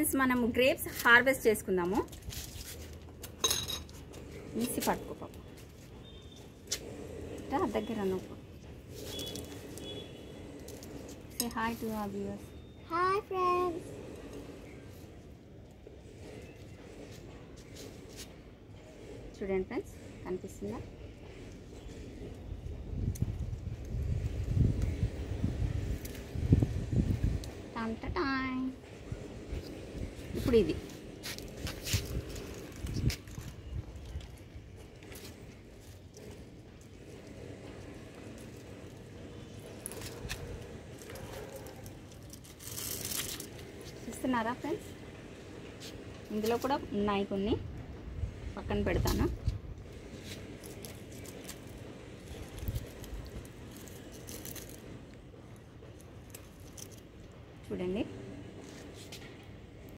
మనం grapes harvest చేసుకుందాము ఈసి పట్టుకో పాప రా దగ్గర నువ్వు say hi to the viewers Hi, friends. చూడండి ఫ్రెండ్స్ కనిపిస్తుందా టన్ టన్ టన్. ఇప్పుడు ఇది చూస్తున్నారా ఫ్రెండ్స్ ఇందులో కూడా ఉన్నాయి కొన్ని పక్కన పెడతాను చూడండి